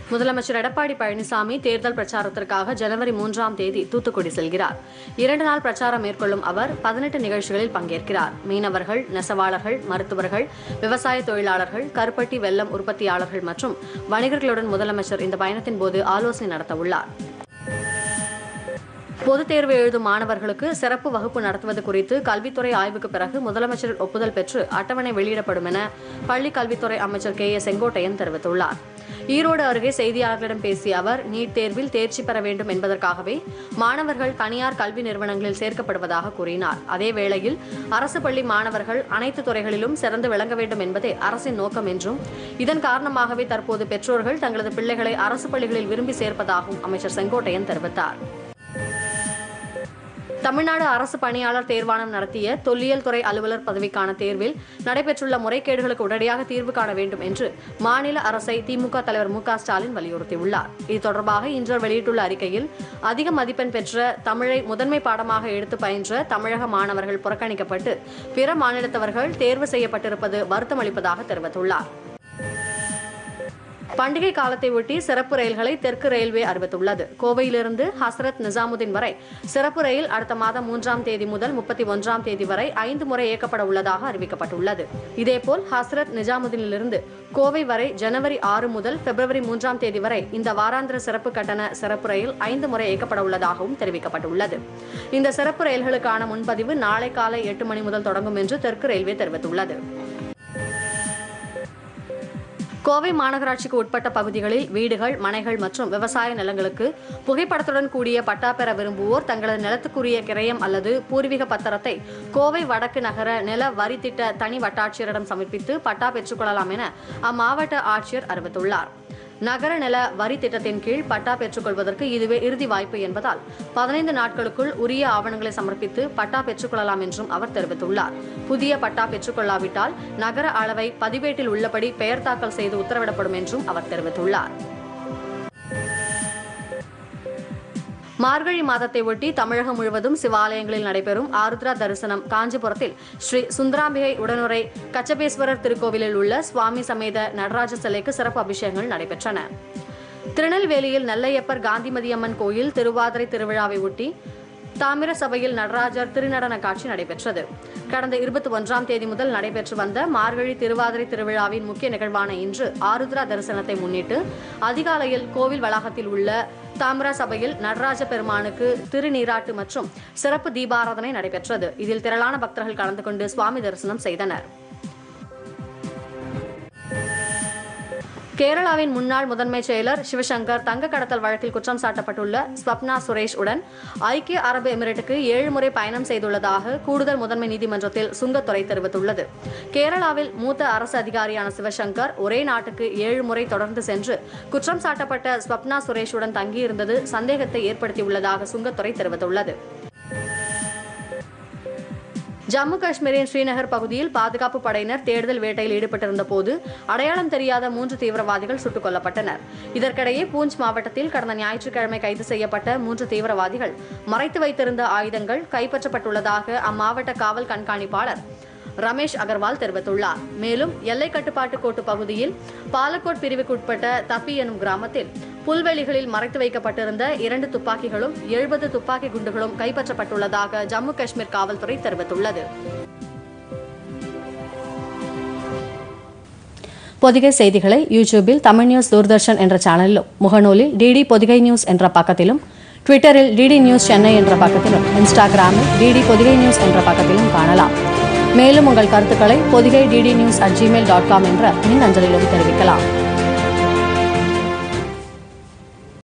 முதலமைச்சர் எடப்பாடி பழனிசாமி தேர்தல் பிரச்சாரத்திற்காக ஜனவரி மூன்றாம் தேதி தூத்துக்குடி செல்கிறார் இரண்டு நாள் பிரச்சாரம் மேற்கொள்ளும் அவர் பதினெட்டு நிகழ்ச்சிகளில் பங்கேற்கிறார் மீனவர்கள் நெசவாளர்கள் மருத்துவர்கள் விவசாய தொழிலாளர்கள் கருப்பட்டி வெல்லம் உற்பத்தியாளர்கள் மற்றும் வணிகர்களுடன் முதலமைச்சர் இந்த பயணத்தின் போது ஆலோசனை நடத்தவுள்ளார் பொதுத் தேர்வு எழுதும் மாணவர்களுக்கு சிறப்பு வகுப்பு நடத்துவது குறித்து கல்வித்துறை ஆய்வுக்கு பிறகு முதலமைச்சர் ஒப்புதல் பெற்று அட்டவணை வெளியிடப்படும் என பள்ளி கல்வித்துறை அமைச்சர் கே ஏ செங்கோட்டையன் தெரிவித்துள்ளார் ஈரோடு அருகே செய்தியாளர்களிடம் பேசிய அவர் நீட் தேர்வில் தேர்ச்சி பெற வேண்டும் என்பதற்காகவே மாணவர்கள் தனியார் கல்வி நிறுவனங்களில் சேர்க்கப்படுவதாக கூறினார் அதே வேளையில் அரசு பள்ளி மாணவர்கள் அனைத்து துறைகளிலும் சிறந்து விளங்க வேண்டும் என்பதே அரசின் நோக்கம் என்றும் இதன் காரணமாகவே தற்போது பெற்றோர்கள் தங்களது பிள்ளைகளை அரசு பள்ளிகளில் விரும்பி சேர்ப்பதாகவும் அமைச்சர் செங்கோட்டையன் தெரிவித்தார் தமிழ்நாடு அரசு பணியாளர் தேர்வாணம் நடத்திய தொல்லியல் துறை அலுவலர் பதவிக்கான தேர்வில் நடைபெற்றுள்ள முறைகேடுகளுக்கு உடனடியாக தீர்வு காண வேண்டும் என்று மாநில அரசை திமுக தலைவர் மு க ஸ்டாலின் வலியுறுத்தியுள்ளார் இது தொடர்பாக இன்று அவர் வெளியிட்டுள்ள அறிக்கையில் அதிக மதிப்பெண் பெற்ற தமிழை முதன்மை பாடமாக எடுத்து பயின்ற தமிழக மாணவர்கள் புறக்கணிக்கப்பட்டு பிற மாநிலத்தவர்கள் தேர்வு செய்யப்பட்டிருப்பது வருத்தமளிப்பதாக தெரிவித்துள்ளார் பண்டிகை காலத்தை ஒட்டி சிறப்பு ரயில்களை தெற்கு ரயில்வே அறிவித்துள்ளது கோவையிலிருந்து ஹஸ்ரத் நிசாமுதீன் வரை சிறப்பு ரயில் அடுத்த மாதம் மூன்றாம் தேதி முதல் முப்பத்தி ஒன்றாம் தேதி வரை ஐந்து முறை இயக்கப்பட உள்ளதாக அறிவிக்கப்பட்டுள்ளது இதேபோல் ஹஸ்ரத் நிஜாமுதீனிலிருந்து கோவை வரை ஜனவரி ஆறு முதல் பிப்ரவரி மூன்றாம் தேதி வரை இந்த வாராந்திர சிறப்பு கட்டண சிறப்பு ரயில் ஐந்து முறை இயக்கப்பட உள்ளதாகவும் தெரிவிக்கப்பட்டுள்ளது இந்த சிறப்பு ரயில்களுக்கான முன்பதிவு நாளை காலை எட்டு மணி முதல் தொடங்கும் என்று தெற்கு ரயில்வே தெரிவித்துள்ளது கோவை மாநகராட்சிக்கு உட்பட்ட பகுதிகளில் வீடுகள் மனைகள் மற்றும் விவசாய நிலங்களுக்கு புகைப்படத்துடன் கூடிய பட்டா பெற விரும்புவோர் தங்களது நிலத்துக்குரிய கிரயம் அல்லது பூர்வீக பத்திரத்தை கோவை வடக்கு நகர நில வரி திட்ட தனி வட்டாட்சியரிடம் சமர்ப்பித்து பட்டா பெற்றுக்கொள்ளலாம் என அம்மாவட்ட ஆட்சியர் அறிவித்துள்ளார் நகர நில வரி திட்டத்தின் கீழ் பட்டா பெற்றுக்கொள்வதற்கு இதுவே இறுதி வாய்ப்பு என்பதால் பதினைந்து நாட்களுக்குள் உரிய ஆவணங்களை சமர்ப்பித்து பட்டா பெற்றுக்கொள்ளலாம் என்றும் அவர் தெரிவித்துள்ளார் புதிய பட்டா பெற்றுக்கொள்ளாவிட்டால் நகர அளவை பதிவேட்டில் உள்ளபடி பெயர் தாக்கல் செய்து உத்தரவிடப்படும் என்றும் அவர் தெரிவித்துள்ளார் மார்கழி மாதத்தை ஒட்டி தமிழகம் முழுவதும் சிவாலயங்களில் நடைபெறும் ஆருத்ரா தரிசனம் காஞ்சிபுரத்தில் ஸ்ரீ சுந்தராம்பிகை உடனுரை கச்சபேஸ்வரர் திருக்கோவிலில் உள்ள சுவாமி சமேத நடராஜ சிலைக்கு சிறப்பு அபிஷேகங்கள் நடைபெற்றன திருநெல்வேலியில் நெல்லையப்பர் காந்திமதியம்மன் கோயில் திருவாதிரை திருவிழாவை ஒட்டி தாமிர சபையில் நடராஜர் திருநடன காட்சி நடைபெற்றது கடந்த இருபத்தி ஒன்றாம் தேதி முதல் நடைபெற்று வந்த மார்கழி திருவாதிரை திருவிழாவின் முக்கிய நிகழ்வான இன்று ஆருத்ரா தரிசனத்தை முன்னிட்டு அதிகாலையில் கோவில் வளாகத்தில் உள்ள தாமிரா சபையில் நடராஜ பெருமானுக்கு திருநீராட்டு மற்றும் சிறப்பு தீபாராதனை நடைபெற்றது இதில் திரளான பக்தர்கள் கலந்து கொண்டு சுவாமி தரிசனம் செய்தனர் கேரளாவின் முன்னாள் முதன்மைச் செயலர் சிவசங்கர் தங்க கடத்தல் வழக்கில் குற்றம் சாட்டப்பட்டுள்ள ஸ்வப்னா சுரேஷ் உடன் ஐக்கிய அரபு எமிரேட்டுக்கு ஏழு முறை பயணம் செய்துள்ளதாக கூடுதல் முதன்மை நீதிமன்றத்தில் சுங்கத்துறை தெரிவித்துள்ளது கேரளாவில் மூத்த அரசு அதிகாரியான சிவசங்கர் ஒரே நாட்டுக்கு ஏழு முறை தொடர்ந்து சென்று குற்றம் சாட்டப்பட்ட ஸ்வப்னா சுரேஷுடன் தங்கியிருந்தது சந்தேகத்தை ஏற்படுத்தியுள்ளதாக சுங்கத்துறை தெரிவித்துள்ளது ஜம்மு காஷ்மீரின் ஸ்ரீநகர் பகுதியில் பாதுகாப்பு படையினர் தேடுதல் வேட்டையில் ஈடுபட்டிருந்த போது அடையாளம் தெரியாத மூன்று தீவிரவாதிகள் சுட்டுக் கொல்லப்பட்டனர் இதற்கிடையே பூஞ்ச் மாவட்டத்தில் கடந்த ஞாயிற்றுக்கிழமை கைது செய்யப்பட்ட மூன்று தீவிரவாதிகள் மறைத்து வைத்திருந்த ஆயுதங்கள் கைப்பற்றப்பட்டுள்ளதாக அம்மாவட்ட காவல் கண்காணிப்பாளர் ரமேஷ் அகர்வால் தெரிவித்துள்ளார் மேலும் எல்லை கட்டுப்பாட்டு கோட்டு பகுதியில் பாலக்கோட் பிரிவுக்குட்பட்ட தப்பி எனும் கிராமத்தில் புல்வெளிகளில் மறைத்து வைக்கப்பட்டிருந்த இரண்டு துப்பாக்கிகளும் எழுபது துப்பாக்கி குண்டுகளும் கைப்பற்றப்பட்டுள்ளதாக ஜம்மு காஷ்மீர் காவல்துறை தெரிவித்துள்ளது பொதிகை செய்திகளை யூடியூபில் தமிழ் நியூஸ் தூர்தர்ஷன் என்ற சேனலிலும் முகநூலில் டிடி பொதிகை நியூஸ் என்ற பக்கத்திலும் ட்விட்டரில் டிடி நியூஸ் சென்னை என்ற பக்கத்திலும் இன்ஸ்டாகிராமில் டிடி பொதிகை நியூஸ் என்ற பக்கத்திலும் காணலாம் மேலும் உங்கள் கருத்துக்களை Podhigai DD news at gmail dot com என்ற மின் அஞ்சலிலும் தெரிவிக்கலாம்